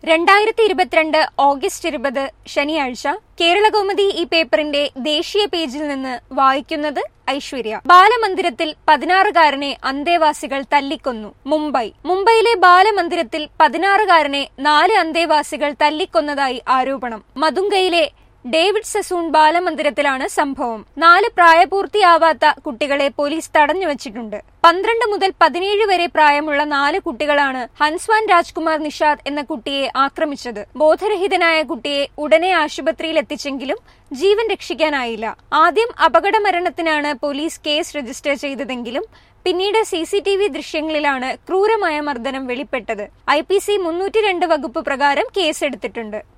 രണ്ടായിരത്തി ഇരുപത്തിരണ്ട് ഓഗസ്റ്റ് ഇരുപത് ശനിയാഴ്ച കേരളകൗമുദി ഈ പേപ്പറിന്റെ ദേശീയ പേജിൽ നിന്ന് വായിക്കുന്നത് ഐശ്വര്യ ബാലമന്ദിരത്തിൽ പതിനാറുകാരനെ അന്തേവാസികൾ തല്ലിക്കൊന്നു മുംബൈ മുംബൈയിലെ ബാലമന്ദിരത്തിൽ പതിനാറുകാരനെ നാല് അന്തേവാസികൾ തല്ലിക്കൊന്നതായി ആരോപണം മതുങ്കയിലെ ഡേവിഡ് സസൂൺ ബാലമന്ദിരത്തിലാണ് സംഭവം നാല് പ്രായപൂർത്തിയാവാത്ത കുട്ടികളെ പോലീസ് തടഞ്ഞു വച്ചിട്ടുണ്ട് പന്ത്രണ്ട് മുതൽ പതിനേഴ് വരെ പ്രായമുള്ള നാല് കുട്ടികളാണ് ഹൻസ്വാൻ രാജ്കുമാർ നിഷാദ് എന്ന കുട്ടിയെ ആക്രമിച്ചത് ബോധരഹിതനായ കുട്ടിയെ ഉടനെ ആശുപത്രിയിൽ എത്തിച്ചെങ്കിലും ജീവൻ രക്ഷിക്കാനായില്ല ആദ്യം അപകട മരണത്തിനാണ് പോലീസ് കേസ് രജിസ്റ്റർ ചെയ്തതെങ്കിലും പിന്നീട് സി സി ടി വി ദൃശ്യങ്ങളിലാണ് ക്രൂരമായ മർദ്ദനം വെളിപ്പെട്ടത് ഐ പി സി മുന്നൂറ്റി രണ്ട് വകുപ്പ് പ്രകാരം കേസെടുത്തിട്ടുണ്ട്